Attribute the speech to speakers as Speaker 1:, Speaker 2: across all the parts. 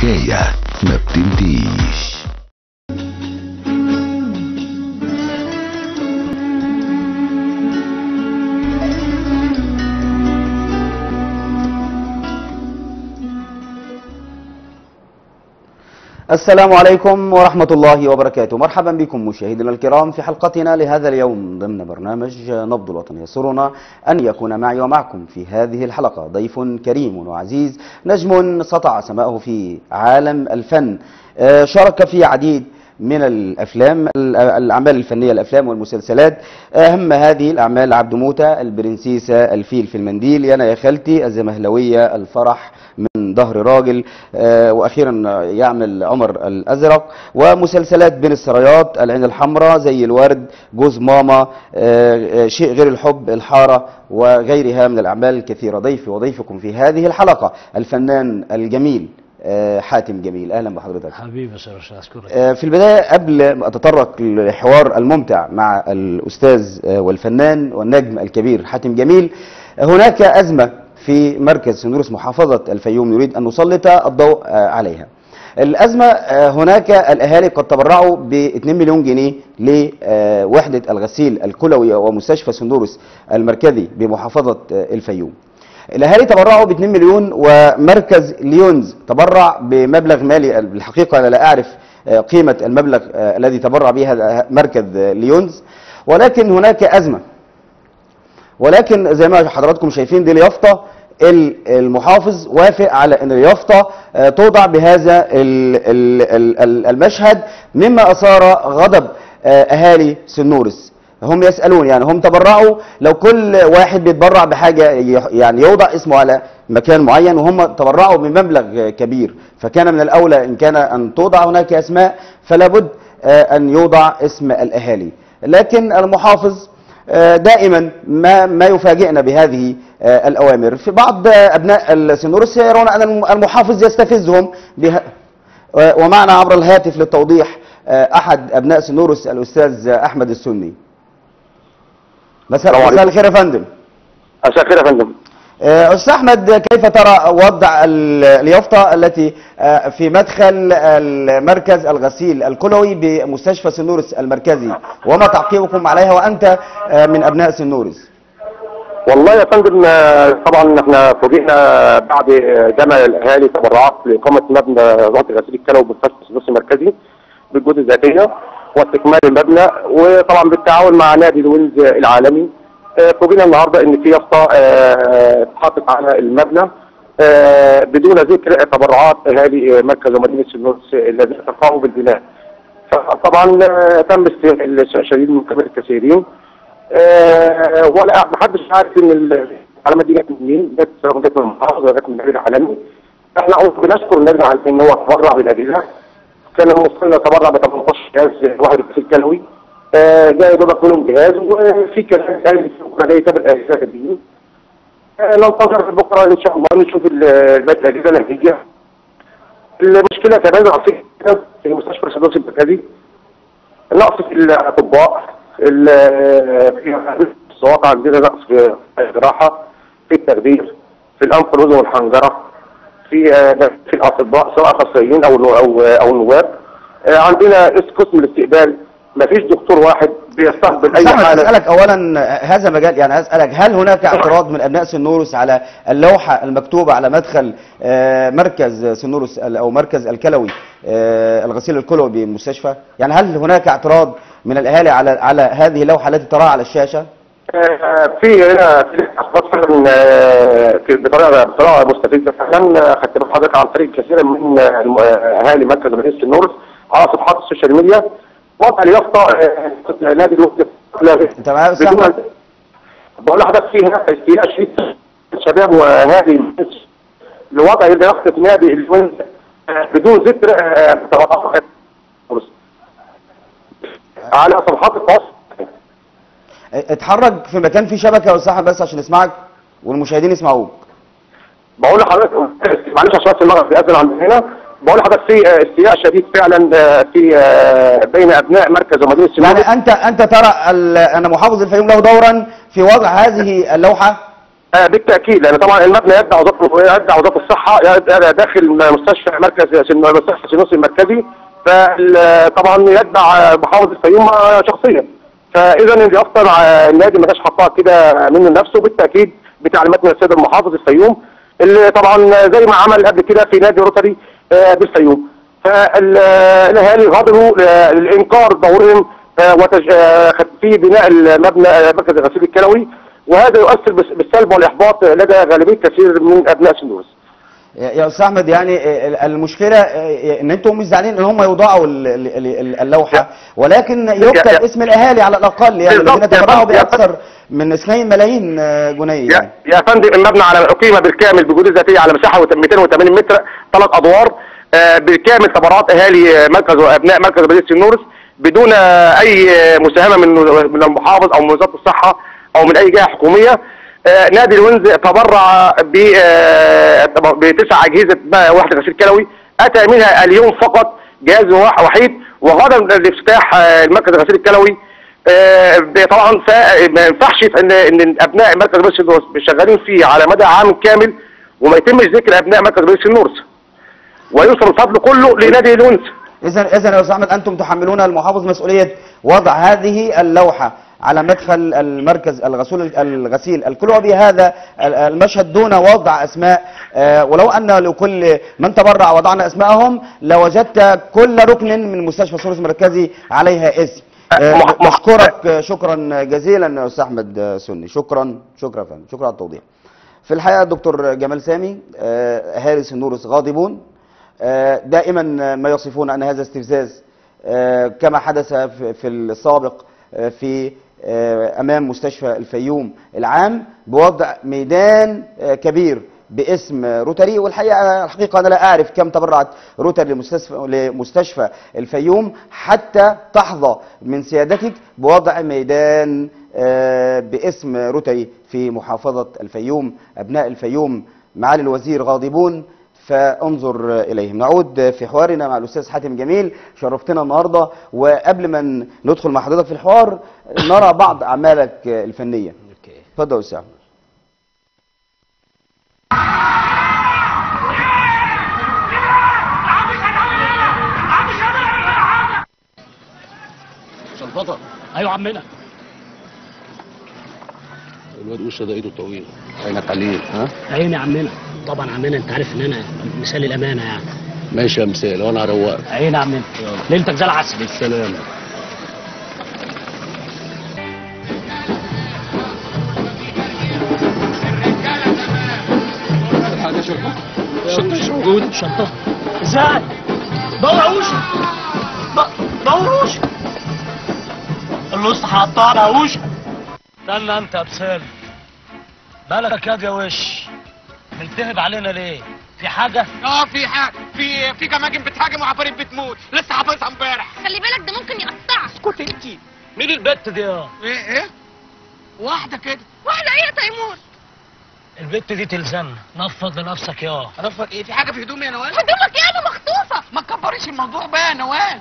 Speaker 1: حكاية ما بتنتهيش
Speaker 2: السلام عليكم ورحمة الله وبركاته مرحبا بكم مشاهدينا الكرام في حلقتنا لهذا اليوم ضمن برنامج نبض الوطن يسرنا أن يكون معي ومعكم في هذه الحلقة ضيف كريم وعزيز نجم سطع سماءه في عالم الفن آه، شارك في عديد من الافلام الاعمال الفنيه الافلام والمسلسلات اهم هذه الاعمال عبد موته البرنسيسه الفيل في المنديل يانا يا خالتي الزمهلويه الفرح من ظهر راجل آه، واخيرا يعمل عمر الازرق ومسلسلات بين السرايات العين الحمراء زي الورد جوز ماما آه، آه، شيء غير الحب الحاره وغيرها من الاعمال الكثيره ضيفي وضيفكم في هذه الحلقه الفنان الجميل آه، حاتم جميل اهلا بحضرتك
Speaker 3: حبيبي سير اشكرك
Speaker 2: آه، في البداية قبل ما أتطرق للحوار الممتع مع الأستاذ آه، والفنان والنجم الكبير حاتم جميل آه، هناك أزمة في مركز سندورس محافظة الفيوم نريد أن نسلط الضوء آه، عليها الأزمة آه، هناك الأهالي قد تبرعوا ب 2 مليون جنيه لوحدة الغسيل الكلوي ومستشفى سندورس المركزي بمحافظة آه، الفيوم الاهالي تبرعوا ب 2 مليون ومركز ليونز تبرع بمبلغ مالي بالحقيقه انا لا اعرف آه، قيمه المبلغ آه، الذي تبرع به هذا مركز آه، ليونز ولكن هناك ازمه ولكن زي ما حضراتكم شايفين دي اليافطه ال- المحافظ وافق على ان اليافطه آه، توضع بهذا ال- ال- ال- ال- المشهد مما اثار غضب آه، اهالي سنورس هم يسالون يعني هم تبرعوا لو كل واحد بيتبرع بحاجه يح- يعني يوضع اسمه على مكان معين وهم تبرعوا بمبلغ كبير فكان من الاولى ان كان ان توضع هناك اسماء فلا بد آه، ان يوضع اسم الاهالي لكن المحافظ آه، دائما ما ما يفاجئنا بهذه آه، الاوامر في بعض آه، ابناء السنورس يرون ان الم- المحافظ يستفزهم بها آه، ومعنا عبر الهاتف للتوضيح آه، احد ابناء سنورس الاستاذ احمد السني مساء
Speaker 4: السلام
Speaker 2: مساء
Speaker 4: عليكم.
Speaker 2: الخير يا فندم
Speaker 4: مساء الخير يا فندم
Speaker 2: آه، استاذ احمد كيف ترى وضع ال- اليافطه التي آه، في مدخل المركز الغسيل الكلوي بمستشفى سنورس المركزي وما تعقيبكم عليها وانت آه، من ابناء سنورس
Speaker 4: والله يا فندم آه، طبعا احنا فوجئنا بعد جمع الاهالي تبرعات لاقامه مبنى ضغط غسيل الكلى ومستشفى السدوسي المركزي بالجهود الذاتيه واستكمال المبنى وطبعا بالتعاون مع نادي الويلز العالمي آه، فوجئنا النهارده ان في يافطه آه، اتحطت على المبنى آه، بدون ذكر تبرعات اهالي مركز ومدينه سنورس الذين تقاموا بالبناء فطبعا آه، تم استغلال الشديد من قبل الكثيرين آه، ولا ما حدش عارف ان العلامات دي جت منين جت سواء جت من المحافظه جت من النادي العالمي احنا أول بنشكر النادي العالمي ان هو تبرع بالاجهزه كان المصري تبرع ب 18 جهاز واحد غسيل كلوي آه، جاي يا دوبك منهم جهاز وفي كلام تاني في بكره جاي تابع الاجهزه الجديد ننتظر بكره ان شاء الله نشوف ال- الباقي الاجهزه اللي هتيجي المشكله كمان في في مستشفى السدوسي المركزي نقص في الاطباء ال- في الصوات عندنا نقص في الجراحه في التخدير في الانف والاذن والحنجره في آه، في الاطباء سواء اخصائيين او او او النواب آه، عندنا اس- قسم الاستقبال ما فيش دكتور واحد بيستقبل اي
Speaker 2: أستاذ أحمد
Speaker 4: حاله
Speaker 2: اسالك اولا آه، هذا مجال يعني اسالك هل هناك اعتراض من ابناء سنورس على اللوحه المكتوبه على مدخل آه، مركز سنورس ال- او مركز الكلوي آه، الغسيل الكلوي بالمستشفى يعني هل هناك اعتراض من الاهالي على على هذه اللوحه التي تراها على الشاشه
Speaker 4: آه، في هنا في اخبار فعلا آه، في بطريقه بطريقه مستفزه فعلا آه، خدت بال حضرتك عن طريق كثير من آه، الم- آه، اهالي مركز مدينه النور على صفحات السوشيال ميديا وضع اليافطه آه، نادي الوفد
Speaker 2: انت معايا يا استاذ
Speaker 4: بدون-
Speaker 2: احمد
Speaker 4: بقول لحضرتك في هنا استيلاء شديد الشباب واهالي لوضع يافطه نادي الوينز آه، بدون ذكر آه، تبرعات على صفحات التواصل
Speaker 2: اتحرك في مكان فيه شبكه يا استاذ احمد بس عشان نسمعك والمشاهدين يسمعوك
Speaker 4: بقول لحضرتك معلش عشان بس المغرب بيأذن عندنا هنا بقول لحضرتك في آه، استياء شديد فعلا آه، في آه، بين ابناء مركز ومدينه
Speaker 2: يعني
Speaker 4: سيناء
Speaker 2: انت انت ترى ال- ان محافظ الفيوم له دورا في وضع هذه اللوحه
Speaker 4: آه، بالتاكيد لان طبعا المبنى يتبع وزاره يتبع وزاره الصحه يتبع داخل مستشفى مركز سن- مستشفى سينوسي المركزي فطبعا يتبع محافظ الفيوم آه، شخصيا فاذا اللي يفطر آه، النادي ما كانش حطها كده منه لنفسه بالتاكيد بتعليمات من السيد المحافظ الفيوم اللي طبعا زي ما عمل قبل كده في نادي روتري آه، بالفيوم فالاهالي غادروا آه، لانكار دورهم آه، وتج- آه، في بناء المبنى آه، مركز الغسيل الكلوي وهذا يؤثر بس- بالسلب والاحباط لدى غالبيه كثير من ابناء سندوس
Speaker 2: يا يا استاذ احمد يعني آه، المشكله آه، ان انتم مش زعلانين ان هم يوضعوا ال- ال- ال- اللوحه ولكن يكتب
Speaker 4: يا-
Speaker 2: اسم الاهالي على الاقل يعني
Speaker 4: بالضبط،
Speaker 2: الذين
Speaker 4: يا
Speaker 2: تبرعوا
Speaker 4: فندم، يا
Speaker 2: باكثر من 2 ملايين آه، جنيه
Speaker 4: يا,
Speaker 2: يعني.
Speaker 4: يا فندم المبنى على اقيم بالكامل بجهود ذاتيه على مساحه 280 متر ثلاث ادوار آه، بالكامل تبرعات اهالي آه، مركز وابناء مركز مدينه النورس بدون آه، اي آه، مساهمه من من المحافظ او من وزاره الصحه او من اي جهه حكوميه آه، نادي الونز تبرع ب آه، بتسع اجهزه بقى وحده غسيل كلوي اتى منها اليوم فقط جهاز واحد وحيد وغدا لافتتاح آه، المركز الغسيل الكلوي آه، طبعا فا- ما ينفعش ان ان ابناء مركز بس النورس شغالين فيه على مدى عام كامل وما يتمش ذكر ابناء مركز بس النورس ويوصل الفضل كله لنادي الونس
Speaker 2: اذا اذا يا استاذ احمد انتم تحملون المحافظ مسؤوليه وضع هذه اللوحه على مدخل المركز الغسول الغسيل الكلوي بهذا المشهد دون وضع اسماء آه، ولو ان لكل من تبرع وضعنا اسماءهم لوجدت كل ركن من مستشفى سورس المركزي عليها اسم آه،
Speaker 4: مح- مح-
Speaker 2: نشكرك آه، شكرا جزيلا يا استاذ احمد آه، سني شكرا شكرا يا فندم شكرا على التوضيح في الحقيقه الدكتور جمال سامي آه، هارس النورس غاضبون آه، دائما ما يصفون ان هذا استفزاز آه، كما حدث في في السابق آه، في آه، امام مستشفى الفيوم العام بوضع ميدان آه، كبير باسم روتري والحقيقه الحقيقه انا لا اعرف كم تبرعت روتري لمستشفى لمستشفى الفيوم حتى تحظى من سيادتك بوضع ميدان آه، باسم روتري في محافظه الفيوم ابناء الفيوم معالي الوزير غاضبون فانظر اليهم نعود في حوارنا مع الاستاذ حاتم جميل شرفتنا النهارده وقبل ما ندخل مع حضرتك في الحوار نرى بعض اعمالك الفنيه
Speaker 3: اوكي
Speaker 2: اتفضل يا استاذ أحمد.
Speaker 3: شلبطه
Speaker 5: ايوه عمنا
Speaker 3: الواد وشه ده ايده طويله عينك عليه ها
Speaker 5: عيني يا عمنا طبعا عمنا انت عارف ان انا مثال الامانه يعني
Speaker 3: ماشي يا مثال وانا هروقك
Speaker 5: عيني يا عمنا ليلتك زي العسل
Speaker 3: بالسلامه حاجه شرطه الشرطه مش موجود
Speaker 5: شطه ازاي دور وشك دور وشك الوسط هقطعنا وشك استنى انت يا بسام بالك يا وش ملتهب علينا ليه في حاجه
Speaker 6: اه في حاجه في في جماجم بتهاجم وعفاريت بتموت لسه حافظها امبارح
Speaker 7: خلي بالك ده ممكن يقطعك
Speaker 6: اسكت انت
Speaker 5: مين البت دي يا
Speaker 6: ايه ايه واحده كده
Speaker 7: واحدة ايه يا تيمور
Speaker 5: البت دي تلزمنا نفض لنفسك يا
Speaker 6: رفض ايه في حاجه في هدومي يا نوال
Speaker 7: هدومك ايه انا مخطوفة
Speaker 6: ما تكبريش الموضوع بقى يا نوال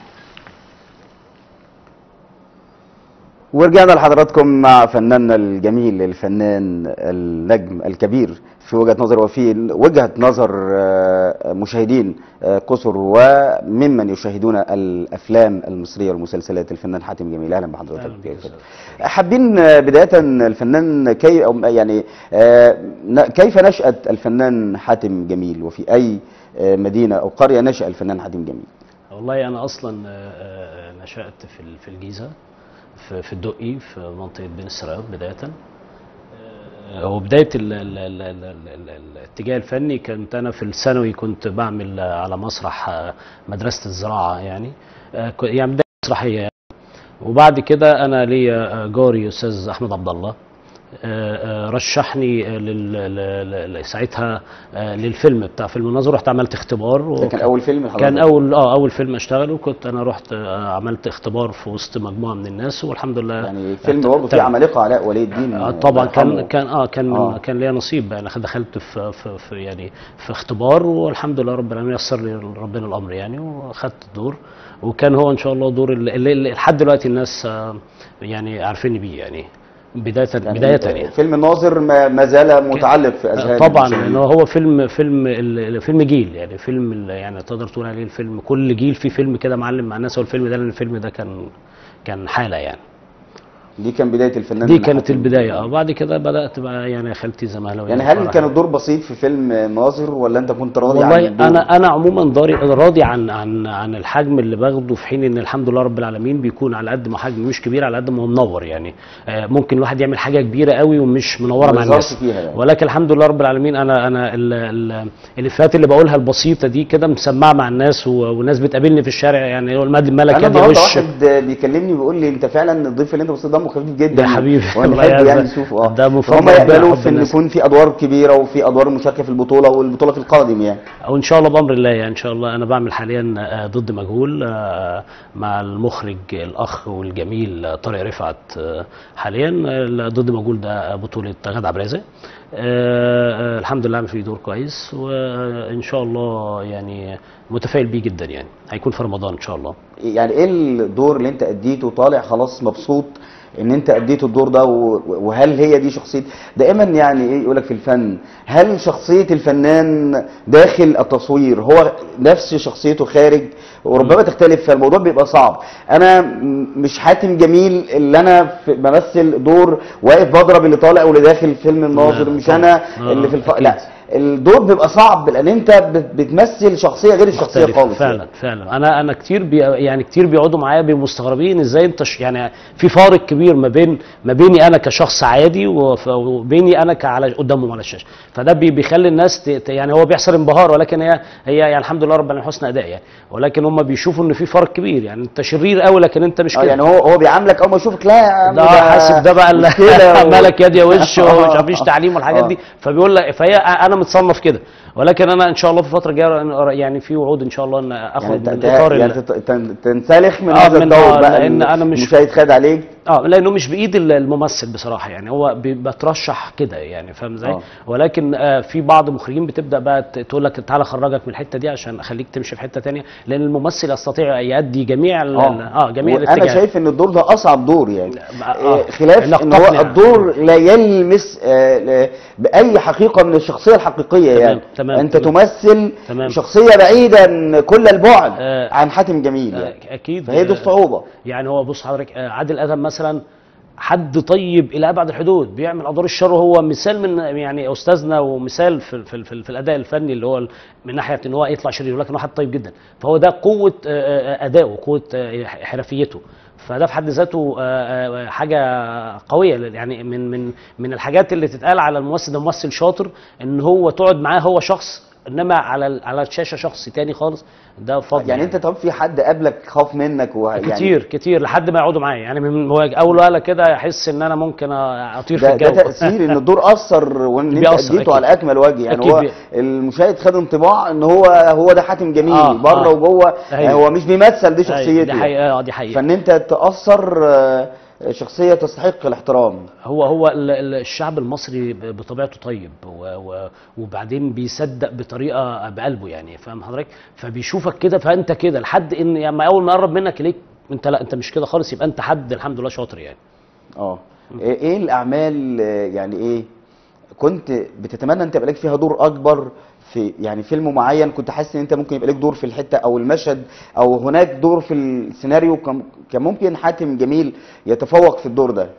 Speaker 2: ورجعنا لحضراتكم مع فناننا الجميل الفنان النجم الكبير في وجهة نظر وفي وجهة نظر آه، مشاهدين آه، قصر وممن يشاهدون الأفلام المصرية والمسلسلات الفنان حاتم جميل أهلا
Speaker 5: أهلا
Speaker 2: بحضرتك
Speaker 5: بك يا أستاذ.
Speaker 2: حابين آه، بداية الفنان كي أو يعني آه، ن- كيف نشأت الفنان حاتم جميل وفي أي آه، مدينة أو قرية نشأ الفنان حاتم جميل
Speaker 5: والله انا اصلا آه، آه، نشات في ال- في الجيزه في في الدقي في منطقه بين السرايات بدايه آه، وبدايه ال- ال- ال- ال- ال- ال- الاتجاه الفني كنت انا في الثانوي كنت بعمل آه، على مسرح آه، مدرسه الزراعه يعني آه، ك- يعني بدايه مسرحيه يعني. وبعد كده انا ليا آه، جاري استاذ احمد عبد الله آه، آه، رشحني آه، لل- ل- ل- ل- ساعتها آه، للفيلم بتاع فيلم الناظر رحت عملت اختبار
Speaker 2: ده
Speaker 5: وك-
Speaker 2: كان أول فيلم لحضرتك؟
Speaker 5: كان اول اه اول فيلم اشتغله كنت انا رحت آه، عملت اختبار في وسط مجموعه من الناس والحمد لله
Speaker 2: يعني فيلم
Speaker 5: أت-
Speaker 2: برضه فيه
Speaker 5: تم.
Speaker 2: عمالقه علاء ولي الدين
Speaker 5: آه طبعا كان
Speaker 2: يرحمه.
Speaker 5: كان اه كان من
Speaker 2: آه.
Speaker 5: كان ليا نصيب يعني دخلت في, في, في يعني في اختبار والحمد لله رب العالمين يسر لي ربنا الامر يعني واخدت الدور وكان هو ان شاء الله دور اللي, اللي اللي لحد دلوقتي الناس آه يعني عارفيني بيه يعني بدايه
Speaker 2: يعني
Speaker 5: بدايه يعني
Speaker 2: فيلم الناظر ما ما زال متعلق في اذهان
Speaker 5: طبعا
Speaker 2: المشاهدين.
Speaker 5: لانه هو فيلم فيلم ال- فيلم جيل يعني فيلم ال- يعني تقدر تقول عليه الفيلم كل جيل فيه فيلم كده معلم مع الناس هو الفيلم ده لان الفيلم ده كان كان حاله يعني
Speaker 2: دي كان بدايه الفنان
Speaker 5: دي كانت
Speaker 2: حاتم.
Speaker 5: البدايه اه بعد كده بدات بقى يعني خالتي زمهلاويه
Speaker 2: يعني هل
Speaker 5: فرح.
Speaker 2: كان الدور بسيط في فيلم الناظر ولا انت كنت راضي عن
Speaker 5: والله
Speaker 2: الدور؟
Speaker 5: انا انا عموما ضاري راضي عن عن عن الحجم اللي باخده في حين ان الحمد لله رب العالمين بيكون على قد ما حجم مش كبير على قد ما هو منور يعني آه، ممكن الواحد يعمل حاجه كبيره قوي ومش منوره
Speaker 2: ما
Speaker 5: مع
Speaker 2: يظهرش
Speaker 5: الناس
Speaker 2: فيها يعني.
Speaker 5: ولكن الحمد لله رب العالمين انا انا ال- ال- الافيهات اللي بقولها البسيطه دي كده مسمعه مع الناس و- والناس بتقابلني في الشارع يعني هو المد الملك
Speaker 2: انا
Speaker 5: يدي
Speaker 2: النهارده
Speaker 5: وش
Speaker 2: واحد بيكلمني بيقول لي انت فعلا الضيف اللي انت بصيت دمه خفيف جدا
Speaker 5: يا حبيبي،
Speaker 2: وانا
Speaker 5: الله
Speaker 2: بحب يعني
Speaker 5: يعزك.
Speaker 2: نشوفه اه
Speaker 5: ده من فضل
Speaker 2: فهم
Speaker 5: ربنا
Speaker 2: يقبلوا
Speaker 5: حب
Speaker 2: في ان
Speaker 5: الناس.
Speaker 2: يكون في ادوار كبيره وفي ادوار مشاركه في البطوله والبطوله في القادم يعني
Speaker 5: او ان شاء الله بامر الله يعني ان شاء الله انا بعمل حاليا آه، ضد مجهول آه، مع المخرج الاخ والجميل آه، طارق رفعت آه، حاليا آه، ضد مجهول ده بطوله غادة عبد الرازق آه، آه، الحمد لله عامل فيه دور كويس وان شاء الله يعني متفائل بيه جدا يعني هيكون في رمضان ان شاء الله
Speaker 2: يعني ايه الدور اللي انت اديته طالع خلاص مبسوط ان انت اديت الدور ده و- وهل هي دي شخصيه دائما يعني ايه يقول لك في الفن هل شخصيه الفنان داخل التصوير هو نفس شخصيته خارج وربما تختلف فالموضوع بيبقى صعب انا م- مش حاتم جميل اللي انا في- بمثل دور واقف بضرب اللي طالع واللي داخل فيلم الناظر
Speaker 5: لا،
Speaker 2: مش
Speaker 5: طبعا.
Speaker 2: انا
Speaker 5: آه،
Speaker 2: اللي في الف...
Speaker 5: أكيد.
Speaker 2: لا الدور بيبقى صعب لان انت بت- بتمثل شخصيه غير الشخصيه
Speaker 5: مختلفة.
Speaker 2: خالص
Speaker 5: فعلا
Speaker 2: يعني.
Speaker 5: فعلا انا انا كتير بي يعني كتير بيقعدوا معايا بيبقوا مستغربين ازاي انت ش- يعني في فارق كبير ما بين ما بيني انا كشخص عادي وف- وبيني انا كعلى قدامهم على الشاشه فده بي بيخلي الناس ت- ت- يعني هو بيحصل انبهار ولكن هي هي يعني الحمد لله رب العالمين حسن اداء يعني ولكن هم بيشوفوا ان في فرق كبير يعني انت شرير قوي لكن انت مش
Speaker 2: اه
Speaker 5: كده
Speaker 2: يعني هو هو بيعاملك اول ما يشوفك لا يا عم
Speaker 5: ده حاسب ده بقى اللي
Speaker 2: مشكلة و-
Speaker 5: مالك يد يا وش ومش
Speaker 2: آه.
Speaker 5: عارف ايش تعليم والحاجات
Speaker 2: آه.
Speaker 5: دي فبيقول لك فهي انا متصنف كده ولكن انا ان شاء الله في الفتره الجايه يعني في وعود ان شاء الله ان
Speaker 2: يعني
Speaker 5: اخرج
Speaker 2: انت
Speaker 5: من
Speaker 2: انت-
Speaker 5: اطار
Speaker 2: يعني
Speaker 5: ال-
Speaker 2: تت- تن- تنسلخ من
Speaker 5: آه،
Speaker 2: هذا
Speaker 5: من-
Speaker 2: الدور
Speaker 5: آه،
Speaker 2: بقى
Speaker 5: لأن
Speaker 2: ال-
Speaker 5: أنا مش-
Speaker 2: مش هيتخاد عليك
Speaker 5: اه لانه مش بايد ال- الممثل بصراحه يعني هو بي- بترشح كده يعني فاهم ازاي
Speaker 2: آه.
Speaker 5: ولكن آه في بعض مخرجين بتبدا بقى ت- تقول لك تعالى اخرجك من الحته دي عشان اخليك تمشي في حته تانية لان الممثل يستطيع يؤدي جميع ال- ال- اه جميع
Speaker 2: انا
Speaker 5: الاتجاهات
Speaker 2: شايف ان الدور ده اصعب دور يعني
Speaker 5: آه،
Speaker 2: آه، خلاف
Speaker 5: إنك
Speaker 2: ان هو
Speaker 5: تقنع.
Speaker 2: الدور لا يلمس آه، ل- باي حقيقه من الشخصيه الحقيقيه
Speaker 5: تمام،
Speaker 2: يعني
Speaker 5: تمام،
Speaker 2: انت
Speaker 5: تمام.
Speaker 2: تمثل
Speaker 5: تمام.
Speaker 2: شخصيه بعيدا كل البعد
Speaker 5: آه،
Speaker 2: عن حاتم جميل
Speaker 5: آه،
Speaker 2: يعني
Speaker 5: اكيد
Speaker 2: فهي دي
Speaker 5: آه،
Speaker 2: الصعوبه
Speaker 5: يعني هو بص حضرتك آه، عادل ادهم مثلا حد طيب الى ابعد الحدود بيعمل ادوار الشر وهو مثال من يعني استاذنا ومثال في في, في, في الاداء الفني اللي هو من ناحيه ان هو يطلع شرير ولكن هو حد طيب جدا فهو ده قوه آه، آه، ادائه قوه آه، حرفيته فده في حد ذاته آه، آه، حاجه قويه يعني من من من الحاجات اللي تتقال على الممثل ده ممثل شاطر ان هو تقعد معاه هو شخص انما على ال- على الشاشه شخص تاني خالص ده فضل
Speaker 2: يعني انت طب في حد قابلك خاف منك ويعني
Speaker 5: كتير كتير لحد ما يقعدوا معايا يعني من هو اول وهله كده يحس ان انا ممكن اطير في
Speaker 2: ده,
Speaker 5: الجو
Speaker 2: ده تاثير ان الدور اثر وان انت
Speaker 5: بيأثر
Speaker 2: اديته
Speaker 5: أكيد.
Speaker 2: على اكمل وجه يعني
Speaker 5: أكيد
Speaker 2: هو
Speaker 5: بي-
Speaker 2: المشاهد خد انطباع ان هو هو ده حاتم جميل
Speaker 5: آه،
Speaker 2: بره
Speaker 5: آه.
Speaker 2: وجوه
Speaker 5: أيوة.
Speaker 2: هو مش بيمثل دي
Speaker 5: أيوة،
Speaker 2: شخصيته
Speaker 5: دي حقيقه اه دي حقيقه
Speaker 2: فان انت تاثر آه، شخصيه تستحق الاحترام
Speaker 5: هو هو ال- ال- الشعب المصري ب- بطبيعته طيب و و وبعدين بيصدق بطريقه بقلبه يعني فاهم حضرتك فبيشوفك كده فانت كده لحد ان لما اول ما يقرب منك ليك انت لا انت مش كده خالص يبقى انت حد الحمد لله شاطر يعني
Speaker 2: اه ايه إيه الاعمال آه، يعني ايه كنت بتتمنى انت يبقى لك فيها دور اكبر في يعني فيلم معين كنت حاسس ان انت ممكن يبقى لك دور في الحته او المشهد او هناك دور في السيناريو كان كان ممكن حاتم جميل يتفوق في الدور ده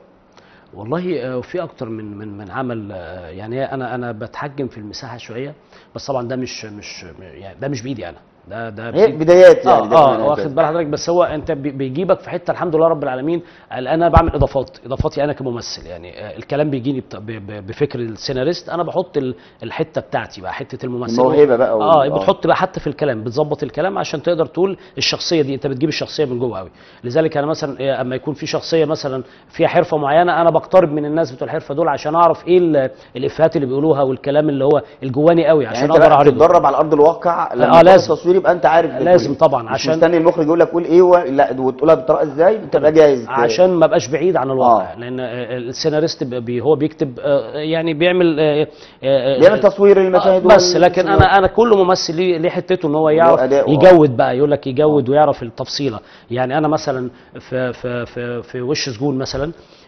Speaker 5: والله آه، في اكتر من من من عمل آه، يعني انا انا بتحجم في المساحه شويه بس طبعا ده مش مش يعني ده مش بايدي انا ده ده
Speaker 2: هي
Speaker 5: بإيد-
Speaker 2: بدايات يعني
Speaker 5: اه
Speaker 2: دايماً
Speaker 5: اه
Speaker 2: هكذا.
Speaker 5: واخد بال حضرتك بس هو انت بي- بيجيبك في حته الحمد لله رب العالمين قال انا بعمل اضافات اضافاتي انا كممثل يعني آه، الكلام بيجيني بت- ب- ب- بفكر السيناريست انا بحط ال- الحته بتاعتي بقى حته الممثل
Speaker 2: الموهبة بقى وال-
Speaker 5: اه
Speaker 2: آه.
Speaker 5: بتحط بقى حتى في الكلام بتظبط الكلام عشان تقدر تقول الشخصيه دي انت بتجيب الشخصيه من جوه قوي لذلك انا مثلا إيه، اما يكون في شخصيه مثلا فيها حرفه معينه انا بقترب من الناس بتوع الحرفه دول عشان اعرف ايه ال- الافيهات اللي بيقولوها والكلام اللي هو الجواني قوي
Speaker 2: يعني
Speaker 5: عشان
Speaker 2: انت
Speaker 5: اقدر
Speaker 2: بقى
Speaker 5: اعرضه
Speaker 2: تتدرب على ارض الواقع لما
Speaker 5: آه،
Speaker 2: تاخد
Speaker 5: لازم.
Speaker 2: التصوير يبقى انت عارف بتقول
Speaker 5: لازم
Speaker 2: إيه.
Speaker 5: طبعا
Speaker 2: مش
Speaker 5: عشان-
Speaker 2: مستني المخرج يقول لك قول ايه و... لا وتقولها بالطريقه ازاي تبقى جاهز
Speaker 5: عشان ما بقاش بعيد عن الواقع
Speaker 2: آه.
Speaker 5: لان آه، السيناريست بي هو بيكتب آه، يعني بيعمل آه، آه،
Speaker 2: بيعمل تصوير المشاهد
Speaker 5: آه، بس لكن
Speaker 2: والسيناريو.
Speaker 5: انا انا كل ممثل ليه ليه حتته ان هو
Speaker 2: له
Speaker 5: يعرف
Speaker 2: أداؤه، آه.
Speaker 5: يجود بقى يقول لك يجود ويعرف التفصيله يعني انا مثلا في في في في وش سجون مثلا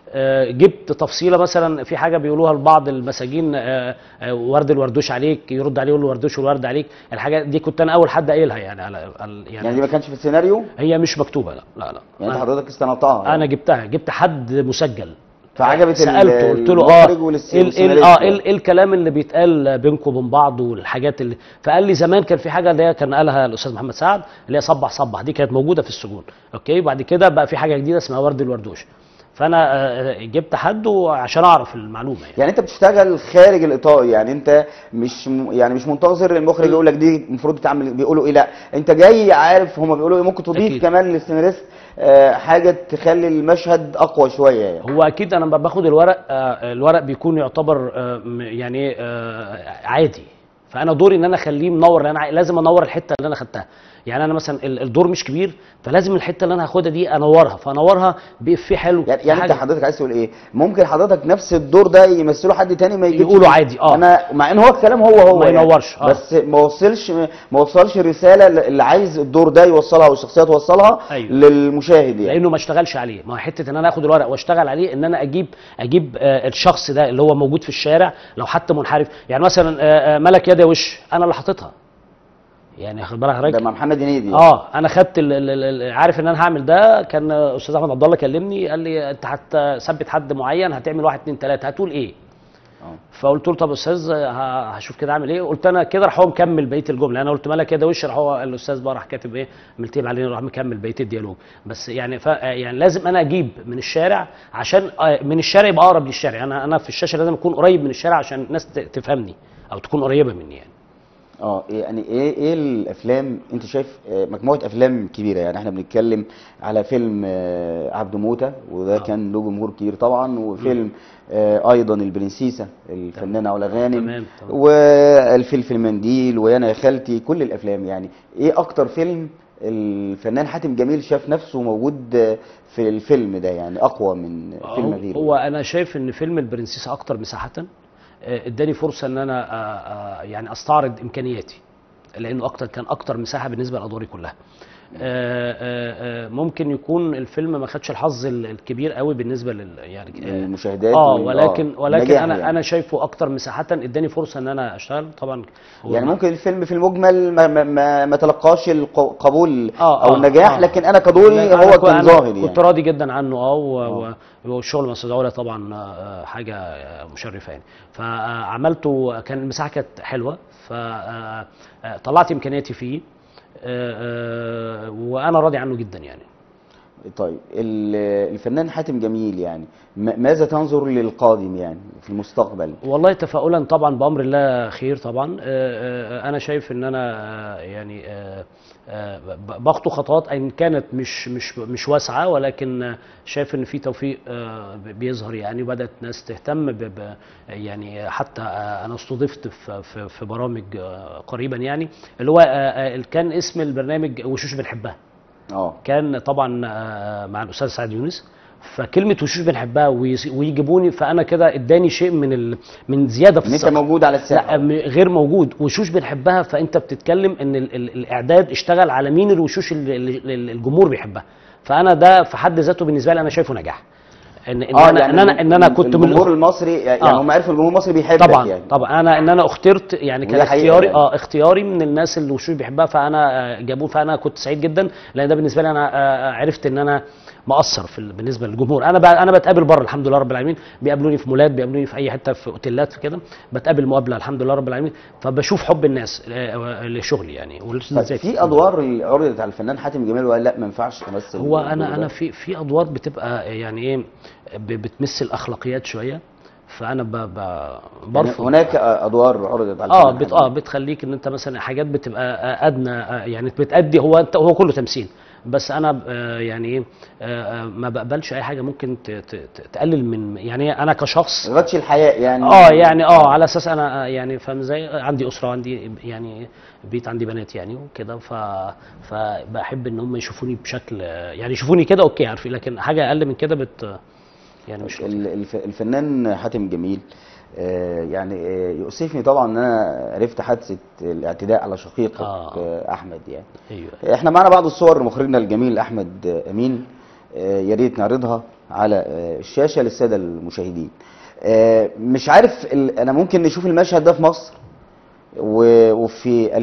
Speaker 5: آه، جبت تفصيله مثلا في حاجه بيقولوها لبعض المساجين آه، آه، ورد الوردوش عليك يرد عليه يقول له وردوش والورد عليك الحاجات دي كنت انا اول حد قايلها يعني على على-
Speaker 2: يعني دي ما كانش في السيناريو
Speaker 5: هي مش مكتوبه لا لا لا
Speaker 2: يعني انت
Speaker 5: أنا-
Speaker 2: حضرتك استنطتها
Speaker 5: انا جبتها جبت حد مسجل
Speaker 2: فعجبت ال-
Speaker 5: سالته قلت له
Speaker 2: المخرج
Speaker 5: اه
Speaker 2: والس-
Speaker 5: ايه ال- إيه ال-
Speaker 2: والسيناريست
Speaker 5: اه ايه ال- إيه الكلام اللي بيتقال بينكم وبين بعض والحاجات اللي فقال لي زمان كان في حاجه اللي هي كان قالها الاستاذ محمد سعد اللي هي صبح صبح دي كانت موجوده في السجون اوكي بعد كده بقى في حاجه جديده اسمها ورد الوردوش فانا آه، جبت حد عشان اعرف المعلومه يعني
Speaker 2: يعني انت بتشتغل خارج الاطار يعني انت مش م... يعني مش منتظر المخرج يقول لك دي المفروض تعمل بيقولوا ايه لا انت جاي عارف هما بيقولوا ايه ممكن تضيف
Speaker 5: أكيد.
Speaker 2: كمان للسيناريست آه، حاجه تخلي المشهد اقوى شويه يعني
Speaker 5: هو اكيد انا لما باخد الورق آه، الورق بيكون يعتبر آه، م- يعني إيه، آه، عادي فانا دوري ان انا اخليه منور لان انا لازم انور الحته اللي انا خدتها يعني انا مثلا ال- الدور مش كبير فلازم الحته اللي انا هاخدها دي انورها فانورها بافيه حلو
Speaker 2: يعني, يعني انت
Speaker 5: حاجة-
Speaker 2: حضرتك عايز تقول ايه ممكن حضرتك نفس الدور ده يمثله حد تاني ما يجيبش
Speaker 5: يقولوا عادي، اه.
Speaker 2: انا مع ان هو الكلام هو هو
Speaker 5: ما
Speaker 2: يعني.
Speaker 5: ينورش، اه.
Speaker 2: بس ما وصلش ما وصلش الرساله اللي عايز الدور ده يوصلها والشخصيه توصلها
Speaker 5: أيوة.
Speaker 2: للمشاهد يعني
Speaker 5: لانه ما اشتغلش عليه ما هو حته ان انا اخد الورق واشتغل عليه ان انا اجيب اجيب آه، الشخص ده اللي هو موجود في الشارع لو حتى منحرف يعني مثلا آه، آه، ملك يد يا وش انا اللي حاططها يعني خد بالك
Speaker 2: ده
Speaker 5: حضرتك
Speaker 2: مع محمد هنيدي
Speaker 5: اه انا خدت ال- ال- ال- عارف ان انا هعمل ده كان استاذ احمد عبد الله كلمني قال لي انت هتثبت حد معين هتعمل واحد اتنين تلاته هتقول ايه؟
Speaker 2: اه.
Speaker 5: فقلت له طب يا استاذ ه- هشوف كده اعمل ايه قلت انا كده راح هو مكمل بقيه الجمله انا قلت مالك كده وش راح هو الاستاذ بقى راح كاتب ايه ملتيم علينا راح مكمل بقيه الديالوج بس يعني ف يعني لازم انا اجيب من الشارع عشان آه، من الشارع يبقى اقرب للشارع انا انا في الشاشه لازم اكون قريب من الشارع عشان الناس ت- تفهمني او تكون قريبه مني يعني
Speaker 2: اه يعني ايه ايه الافلام انت شايف آه، مجموعه افلام كبيره يعني احنا بنتكلم على فيلم آه، عبد موته وده
Speaker 5: آه.
Speaker 2: كان له جمهور كبير طبعا وفيلم آه، ايضا البرنسيسه الفنانه علا غانم
Speaker 5: تمام، تمام.
Speaker 2: والفلفل المنديل ويانا يا خالتي كل الافلام يعني ايه اكتر فيلم الفنان حاتم جميل شاف نفسه موجود آه، في الفيلم ده يعني اقوى من فيلم
Speaker 5: هو-
Speaker 2: غيره
Speaker 5: هو انا شايف ان فيلم البرنسيسه اكتر مساحه آه، اداني فرصه ان انا آه، آه، يعني استعرض امكانياتي لانه اكتر كان اكتر مساحه بالنسبه لادواري كلها آه، آه، آه، ممكن يكون الفيلم ما خدش الحظ ال- الكبير قوي بالنسبه لل يعني آه،
Speaker 2: المشاهدات
Speaker 5: اه
Speaker 2: وال-
Speaker 5: ولكن
Speaker 2: آه،
Speaker 5: ولكن
Speaker 2: النجاح
Speaker 5: انا
Speaker 2: يعني.
Speaker 5: انا شايفه اكتر مساحه اداني فرصه ان انا اشتغل طبعا هو
Speaker 2: يعني ممكن الفيلم في المجمل ما ما ما, ما تلقاش القبول
Speaker 5: آه،
Speaker 2: او
Speaker 5: آه،
Speaker 2: النجاح
Speaker 5: آه.
Speaker 2: لكن انا كدوري
Speaker 5: لا، أنا
Speaker 2: هو
Speaker 5: كو-
Speaker 2: كان
Speaker 5: أنا
Speaker 2: ظاهر يعني
Speaker 5: كنت راضي جدا عنه اه و-
Speaker 2: آه.
Speaker 5: و- والشغل مع استاذ علا طبعا آه، حاجه آه، مشرفه يعني فعملته كان المساحه كانت حلوه فطلعت امكانياتي فيه آه، آه، وانا راضي عنه جدا يعني
Speaker 2: طيب ال- الفنان حاتم جميل يعني م- ماذا تنظر للقادم يعني في المستقبل
Speaker 5: والله تفاؤلا طبعا بامر الله خير طبعا آه، آه، انا شايف ان انا آه، يعني آه، آه، ب- بخطو خطوات ان كانت مش مش مش واسعه ولكن آه، شايف ان في توفيق آه، ب- بيظهر يعني وبدات ناس تهتم ب ب- يعني حتى آه، انا استضفت في في, في برامج آه، قريبا يعني اللي هو آه، آه، كان اسم البرنامج وشوش بنحبها
Speaker 2: اه
Speaker 5: كان طبعا آه، مع الاستاذ سعد يونس فكلمه وشوش بنحبها ويس- ويجيبوني فانا كده اداني شيء من ال... من زياده في
Speaker 2: ان انت
Speaker 5: الثقة.
Speaker 2: موجود على
Speaker 5: لا
Speaker 2: الساحه
Speaker 5: م- غير موجود وشوش بنحبها فانت بتتكلم ان ال ال الاعداد اشتغل على مين الوشوش اللي اللي الجمهور بيحبها فانا ده في حد ذاته بالنسبه لي انا شايفه نجاح ان ان
Speaker 2: اه
Speaker 5: انا
Speaker 2: يعني
Speaker 5: ان انا ان انا كنت من
Speaker 2: الجمهور المصري يعني
Speaker 5: آه.
Speaker 2: هم عرفوا الجمهور المصري بيحبك
Speaker 5: طبعا
Speaker 2: يعني
Speaker 5: طبعا انا ان انا اخترت يعني كان
Speaker 2: وده حقيقة
Speaker 5: اختياري
Speaker 2: يعني.
Speaker 5: اه اختياري من الناس اللي وشوش بيحبها فانا آه، جابوه فانا كنت سعيد جدا لان ده بالنسبه لي انا آه، عرفت ان انا مقصر في ال- بالنسبه للجمهور انا بقى انا بتقابل بره الحمد لله رب العالمين بيقابلوني في مولات بيقابلوني في اي حته في اوتيلات في كده بتقابل مقابله الحمد لله رب العالمين فبشوف حب الناس آه، لشغلي يعني
Speaker 2: طيب
Speaker 5: ولذاتي.
Speaker 2: في ادوار اللي عرضت على الفنان حاتم جميل وقال لا ما ينفعش امثل
Speaker 5: هو
Speaker 2: الدور
Speaker 5: انا
Speaker 2: ده.
Speaker 5: انا في في ادوار بتبقى يعني ايه ب- بتمس الاخلاقيات شويه فانا ب ب
Speaker 2: يعني
Speaker 5: برفض
Speaker 2: هناك ادوار عرضت على
Speaker 5: اه
Speaker 2: الفنان
Speaker 5: بت
Speaker 2: حاتم.
Speaker 5: اه بتخليك ان انت مثلا حاجات بتبقى آه، ادنى آه، يعني بتأدي هو انت هو كله تمثيل بس انا آه، يعني ايه آه، آه، ما بقبلش اي حاجه ممكن ت- ت- ت- تقلل من يعني انا كشخص
Speaker 2: غطش الحياء يعني
Speaker 5: اه يعني اه على اساس انا آه، يعني فاهم ازاي عندي اسره عندي يعني بيت عندي بنات يعني وكده ف فبحب ان هم يشوفوني بشكل آه، يعني يشوفوني كده اوكي عارفين لكن حاجه اقل من كده بت يعني مش
Speaker 2: ال- الف- الفنان حاتم جميل آه، يعني آه، يؤسفني طبعا ان انا عرفت حادثه الاعتداء على شقيقك
Speaker 5: آه.
Speaker 2: آه، احمد يعني
Speaker 5: ايوه
Speaker 2: احنا معنا بعض الصور لمخرجنا الجميل احمد امين آه، يا ريت نعرضها على آه، الشاشه للساده المشاهدين آه، مش عارف ال- انا ممكن نشوف المشهد ده في مصر و- وفي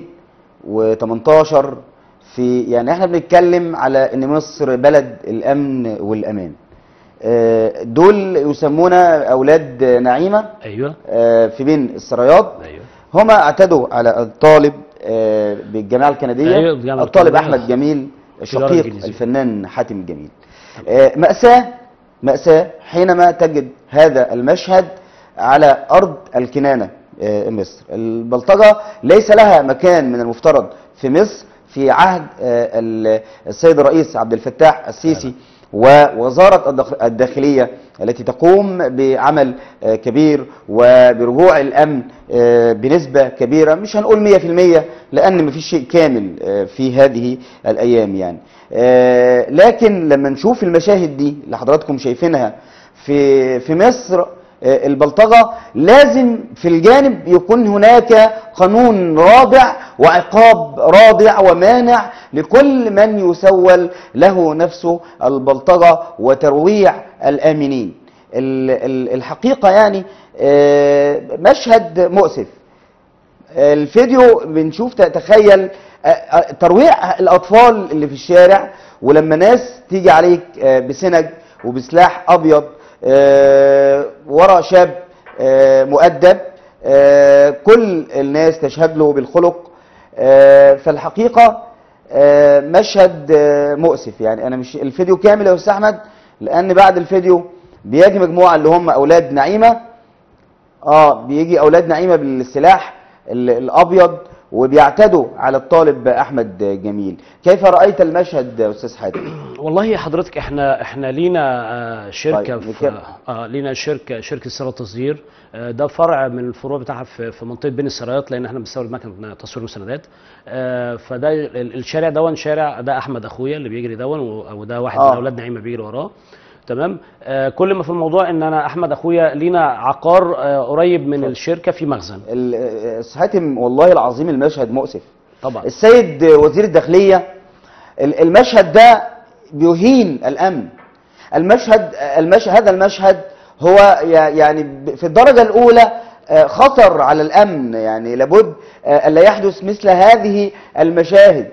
Speaker 2: 2018 في يعني احنا بنتكلم على ان مصر بلد الامن والامان آه، دول يسمون اولاد نعيمه
Speaker 5: ايوه
Speaker 2: آه، في بين السرايات
Speaker 5: ايوه
Speaker 2: هما اعتدوا على الطالب آه، بالجامعه الكنديه
Speaker 5: أيوة، بالجامعة
Speaker 2: الطالب
Speaker 5: الكندية.
Speaker 2: احمد جميل
Speaker 5: تجارة
Speaker 2: شقيق
Speaker 5: إنجليزية.
Speaker 2: الفنان حاتم الجميل آه، مأساة مأساة حينما تجد هذا المشهد على أرض الكنانة آه، مصر البلطجة ليس لها مكان من المفترض في مصر في عهد آه، ال- السيد الرئيس عبد الفتاح السيسي ووزارة الداخ- الداخلية التي تقوم بعمل آه، كبير وبرجوع الأمن آه، بنسبة كبيرة مش هنقول 100% لأن مفيش شيء كامل آه، في هذه الأيام يعني آه، لكن لما نشوف المشاهد دي اللي حضراتكم شايفينها في في مصر آه، البلطجة لازم في الجانب يكون هناك قانون رادع وعقاب رادع ومانع لكل من يسول له نفسه البلطجة وترويع الآمنين ال- ال- الحقيقة يعني آه، مشهد مؤسف الفيديو بنشوف تخيل آه، آه، ترويع الاطفال اللي في الشارع ولما ناس تيجي عليك آه، بسنج وبسلاح ابيض آه، ورا شاب آه، مؤدب آه، كل الناس تشهد له بالخلق آه، فالحقيقه آه، مشهد آه، مؤسف يعني انا مش الفيديو كامل يا استاذ احمد لان بعد الفيديو بيجي مجموعه اللي هم اولاد نعيمه اه بيجي اولاد نعيمه بالسلاح ال- الابيض وبيعتدوا على الطالب احمد جميل كيف رايت المشهد يا استاذ حاتم
Speaker 5: والله حضرتك احنا احنا لينا آه، شركه
Speaker 2: طيب،
Speaker 5: في
Speaker 2: نتكلم.
Speaker 5: اه لينا شركه شركه سيارة تصدير آه، ده فرع من الفروع بتاعها في في منطقه بين السرايات لان احنا بنستورد مكنه تصوير مسندات آه، فده ال- الشارع دون شارع ده احمد اخويا اللي بيجري دون و- وده واحد
Speaker 2: آه.
Speaker 5: من اولاد نعيمه بيجري وراه تمام آه، كل ما في الموضوع ان انا احمد اخويا لينا عقار آه، قريب من الشركه في مخزن
Speaker 2: ال- آه، استاذ حاتم والله العظيم المشهد مؤسف
Speaker 5: طبعا
Speaker 2: السيد وزير الداخليه ال- المشهد ده بيهين الامن المشهد المشهد هذا المشهد هو يع- يعني ب- في الدرجه الاولى آه، خطر على الامن يعني لابد آه، الا يحدث مثل هذه المشاهد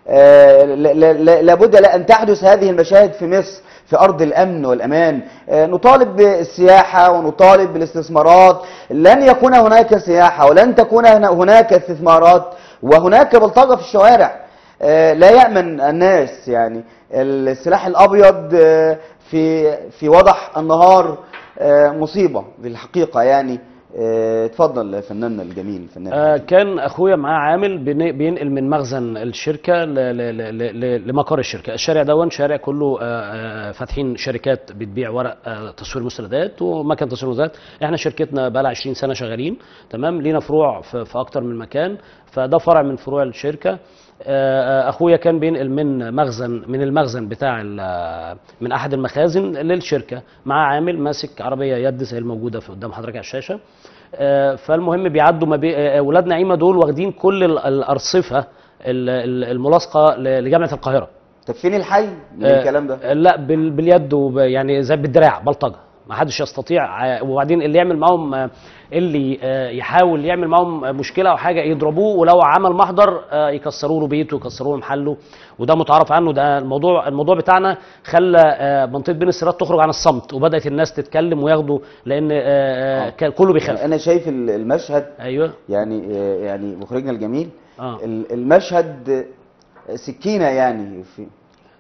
Speaker 2: آه، ل- ل- ل- لابد لا ان تحدث هذه المشاهد في مصر في ارض الامن والامان آه، نطالب بالسياحه ونطالب بالاستثمارات لن يكون هناك سياحه ولن تكون هنا- هناك استثمارات وهناك بلطجه في الشوارع آه، لا يامن الناس يعني السلاح الابيض آه، في في وضح النهار آه، مصيبه بالحقيقه يعني آه، اتفضل فناننا الجميل الفنان
Speaker 5: آه كان اخويا معاه عامل بين- بينقل من مخزن الشركه ل- ل- ل- ل- لمقر الشركه الشارع دون شارع كله آه، آه، فاتحين شركات بتبيع ورق آه، تصوير مستندات ومكن تصوير مستندات احنا شركتنا بقى لها 20 سنه شغالين تمام لينا فروع في, في اكتر من مكان فده فرع من فروع الشركه آه، آه، اخويا كان بينقل من مخزن من المخزن بتاع ال- من احد المخازن للشركه مع عامل ماسك عربيه يد زي الموجوده في قدام حضرتك على الشاشه آه، فالمهم بيعدوا ما بي... آه، اولاد نعيمه دول واخدين كل ال- الارصفه ال- ال- الملاصقه ل- لجامعه القاهره
Speaker 2: طب فين الحي من
Speaker 5: آه،
Speaker 2: الكلام ده
Speaker 5: آه، لا بال... باليد وب... يعني زي بالدراع بلطجه ما حدش يستطيع آه، وبعدين اللي يعمل معاهم آه، اللي آه، يحاول يعمل معاهم آه، مشكله او حاجه يضربوه ولو عمل محضر آه، يكسروا له بيته يكسروا له محله وده متعارف عنه ده الموضوع الموضوع بتاعنا خلى آه، منطقه بين السيارات تخرج عن الصمت وبدات الناس تتكلم وياخدوا لان آه، آه، كان كله بيخاف
Speaker 2: يعني انا شايف ال- المشهد
Speaker 5: ايوه
Speaker 2: يعني آه، يعني مخرجنا الجميل
Speaker 5: اه
Speaker 2: ال- المشهد آه، سكينه يعني في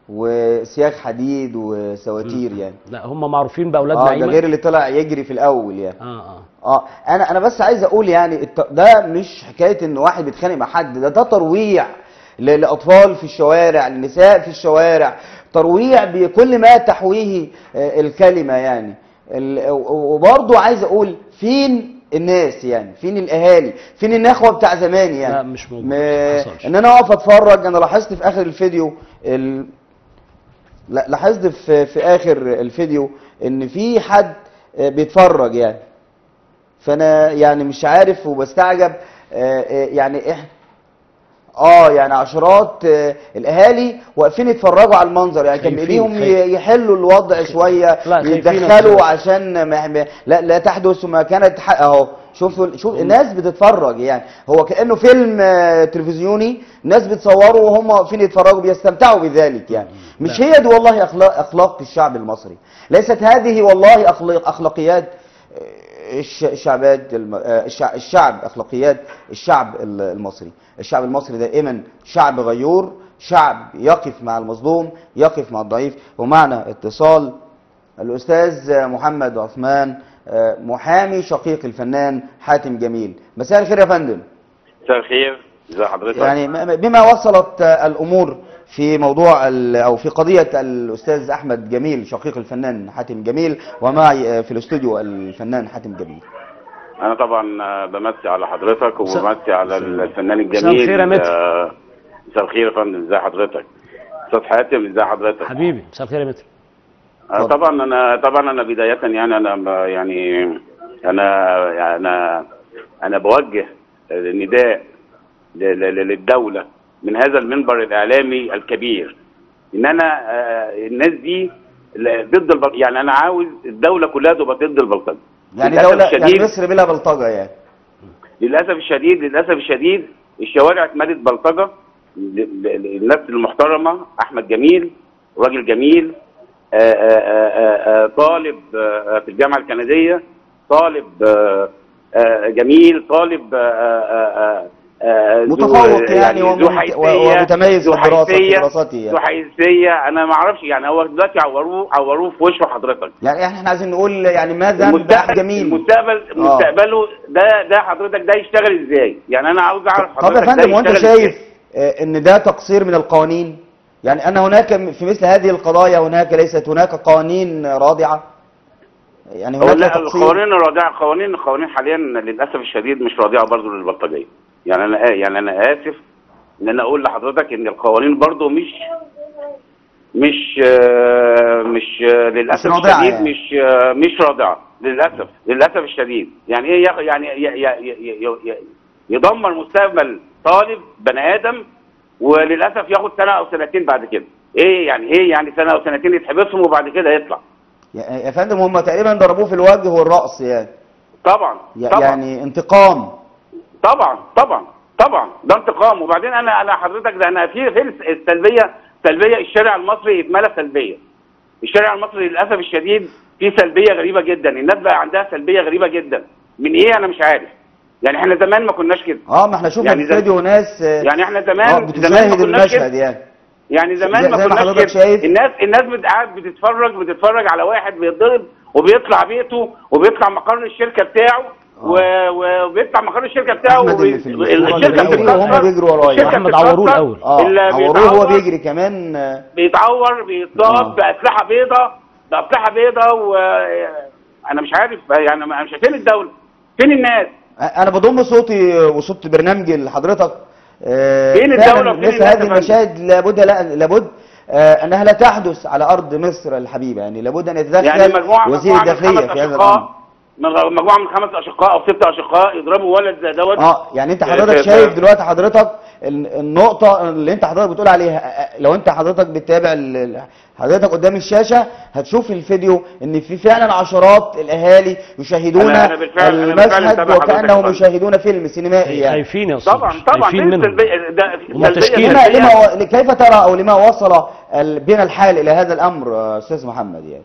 Speaker 2: وسياج حديد وسواتير يعني
Speaker 5: لا هم معروفين باولاد
Speaker 2: اه ده
Speaker 5: نعيمه
Speaker 2: غير اللي طلع يجري في الاول يعني
Speaker 5: اه اه
Speaker 2: اه انا انا بس عايز اقول يعني الت- ده مش حكايه ان واحد بيتخانق مع حد ده ده ترويع ل- لاطفال في الشوارع لنساء في الشوارع ترويع بكل ما تحويه آه، الكلمه يعني ال- و- وبرضه عايز اقول فين الناس يعني فين الاهالي فين النخوه بتاع زمان يعني
Speaker 5: لا، مش موجود.
Speaker 2: م-
Speaker 5: ما حصلش.
Speaker 2: ان انا اقف اتفرج انا لاحظت في اخر الفيديو ال... لا لاحظت في في اخر الفيديو ان في حد آه، بيتفرج يعني فانا يعني مش عارف وبستعجب آه، آه، يعني احنا اه يعني عشرات آه، الاهالي واقفين يتفرجوا على المنظر يعني كان
Speaker 5: خايفين-
Speaker 2: بايديهم
Speaker 5: خايف-
Speaker 2: ي- يحلوا الوضع شويه
Speaker 5: لا، خايفين
Speaker 2: يتدخلوا
Speaker 5: أصلاً.
Speaker 2: عشان ما ما- لا لا تحدث ما كانت ح- اهو شوفوا شوف الناس بتتفرج يعني هو كانه فيلم آه، تلفزيوني ناس بتصوروا وهم واقفين يتفرجوا بيستمتعوا بذلك يعني مش هي دي والله اخلاق اخلاق الشعب المصري ليست هذه والله اخلاق اخلاقيات آه، الش- الشعبات الم- آه، الشع- الشعب اخلاقيات الشعب ال- المصري الشعب المصري دائما شعب غيور شعب يقف مع المظلوم يقف مع الضعيف ومعنا اتصال الاستاذ محمد عثمان آه، محامي شقيق الفنان حاتم جميل مساء الخير يا فندم
Speaker 8: مساء الخير ازي حضرتك
Speaker 2: يعني م- بما وصلت آه، الامور في موضوع ال- او في قضيه الاستاذ احمد جميل شقيق الفنان حاتم جميل ومعي آه، في الاستوديو الفنان حاتم جميل
Speaker 8: انا طبعا آه، بمسي على حضرتك
Speaker 5: مساء-
Speaker 8: وبمسي على الفنان
Speaker 5: مساء
Speaker 8: الجميل
Speaker 5: الخير يا متر.
Speaker 8: آه، مساء الخير يا فندم ازي حضرتك استاذ حاتم ازي حضرتك
Speaker 5: حبيبي مساء الخير يا متر
Speaker 8: آه،
Speaker 2: اتفضل.
Speaker 8: طبعا انا طبعا انا بدايه يعني انا ب- يعني انا انا انا بوجه النداء ل- ل- للدوله من هذا المنبر الاعلامي الكبير ان انا آه، الناس دي ل- ضد البل... يعني انا عاوز الدوله كلها تبقى ضد البلطجه
Speaker 2: يعني
Speaker 8: للأسف
Speaker 2: دوله يعني
Speaker 8: الشديد-
Speaker 2: مصر بلا بلطجه يعني
Speaker 8: للاسف الشديد للاسف الشديد الشوارع اتملت بلطجه ل- ل- الناس المحترمه احمد جميل راجل جميل آآ آآ آآ طالب آآ في الجامعه الكنديه طالب آآ آآ جميل طالب آآ آآ ذو-
Speaker 2: متفوق يعني
Speaker 8: ذو
Speaker 2: وممت-
Speaker 8: حيثية،
Speaker 2: ومتميز
Speaker 8: ذو
Speaker 2: في الدراسة- في
Speaker 8: حيثية-
Speaker 2: دراسته يعني.
Speaker 8: ذو حيثيه انا ما اعرفش يعني هو دلوقتي عوروه عوروه في وشه حضرتك
Speaker 2: يعني احنا عايزين نقول يعني ما ذنب احمد جميل
Speaker 8: المستقبل مستقبله ده ده حضرتك ده يشتغل ازاي؟ يعني انا عاوز اعرف
Speaker 2: طب يا
Speaker 8: حضرتك ده
Speaker 2: فندم وانت
Speaker 8: يشتغل
Speaker 2: شايف
Speaker 8: إزاي؟
Speaker 2: آه، ان ده تقصير من القوانين يعني ان هناك م- في مثل هذه القضايا هناك ليست هناك قوانين رادعه يعني
Speaker 8: هو
Speaker 2: هناك
Speaker 8: لا
Speaker 2: تقصير
Speaker 8: القوانين الرادعه القوانين القوانين حاليا للاسف الشديد مش رادعه برضه للبلطجيه يعني انا آ- يعني انا اسف ان انا اقول لحضرتك ان القوانين برضه مش مش آه، مش آه، للاسف
Speaker 2: مش رادعة
Speaker 8: الشديد
Speaker 2: يعني.
Speaker 8: مش آه، مش رادعه للاسف للاسف الشديد يعني ايه ياخ- يعني ي- ي- ي- ي- ي- يدمر مستقبل طالب بني ادم وللاسف ياخد سنه او سنتين بعد كده ايه يعني ايه يعني سنه او سنتين يتحبسهم وبعد كده يطلع
Speaker 2: يا يا فندم هم تقريبا ضربوه في الوجه والراس يعني
Speaker 8: طبعا
Speaker 2: ي-
Speaker 8: طبعا
Speaker 2: يعني انتقام
Speaker 8: طبعا طبعا طبعا ده انتقام وبعدين انا انا حضرتك ده انا في في السلبيه سلبيه الشارع المصري اتملى سلبيه الشارع المصري للاسف الشديد فيه سلبيه غريبه جدا الناس بقى عندها سلبيه غريبه جدا من ايه انا مش عارف يعني احنا زمان ما كناش كده
Speaker 2: اه ما احنا شفنا
Speaker 8: يعني
Speaker 2: في
Speaker 8: زي-
Speaker 2: الفيديو ناس آه،
Speaker 8: يعني احنا
Speaker 2: آه،
Speaker 8: زمان زمان ما
Speaker 2: بتشاهد
Speaker 8: كناش كده
Speaker 2: المشهد يعني
Speaker 8: يعني زمان
Speaker 2: زي-
Speaker 8: ما
Speaker 2: زي ما
Speaker 8: كناش
Speaker 2: حضرتك
Speaker 8: كده
Speaker 2: شايف.
Speaker 8: الناس الناس بت- قاعد بتتفرج بتتفرج على واحد بيتضرب وبيطلع بيته وبيطلع مقر الشركه بتاعه و- و- وبيطلع مقر الشركه بتاعه
Speaker 2: أحمد اللي
Speaker 8: وبي-
Speaker 2: في الصورة
Speaker 8: الشركه
Speaker 2: اللي بيجري وهم
Speaker 8: بتتكسر
Speaker 2: بيجروا ورايا.
Speaker 8: الشركة
Speaker 5: أحمد عوروه
Speaker 8: بتتكسر،
Speaker 5: الأول.
Speaker 2: اه
Speaker 8: اللي
Speaker 2: عوروه هو
Speaker 8: بيتعور-
Speaker 2: بيجري كمان آه،
Speaker 8: بيتعور بيتصاب
Speaker 2: آه.
Speaker 8: باسلحه بيضاء باسلحه بيضاء وانا مش عارف يعني انا مش فين الدوله فين الناس
Speaker 2: انا بضم صوتي وصوت برنامجي لحضرتك آه،
Speaker 8: فين
Speaker 2: فعلاً
Speaker 8: الدولة وفين
Speaker 2: مثل
Speaker 8: الناس يا
Speaker 2: هذه
Speaker 8: فندم؟
Speaker 2: المشاهد لابد لا لابد آه، انها لا تحدث على ارض مصر الحبيبه يعني لابد ان يتدخل
Speaker 8: يعني مجموعه
Speaker 2: وزير
Speaker 8: مجموعه من
Speaker 2: الداخليه
Speaker 8: خمس
Speaker 2: في هذا الامر
Speaker 8: اشقاء من- مجموعه من خمس اشقاء او ست اشقاء يضربوا ولد زي دوت
Speaker 2: اه يعني انت
Speaker 8: في-
Speaker 2: حضرتك
Speaker 8: في-
Speaker 2: شايف دلوقتي حضرتك ال- النقطة اللي انت حضرتك بتقول عليها آه، آه، لو انت حضرتك بتتابع ال- ال- حضرتك قدام الشاشة هتشوف الفيديو ان في فعلا عشرات الاهالي يشاهدون
Speaker 8: أنا- أنا بالفعل- أنا بالفعل
Speaker 2: المشهد
Speaker 8: متابع حضرتك
Speaker 2: وكأنهم
Speaker 8: طبعا.
Speaker 2: يشاهدون فيلم سينمائي يعني
Speaker 5: خايفين يا استاذ
Speaker 8: طبعا طبعا
Speaker 5: خايفين
Speaker 8: فين
Speaker 5: منهم
Speaker 8: السلبيه ده
Speaker 5: هم
Speaker 8: سلبية-
Speaker 5: تشكيل.
Speaker 2: لما
Speaker 8: سلبية-
Speaker 2: لما و- كيف ترى او لما وصل ال- بنا الحال الى هذا الامر آه، استاذ محمد يعني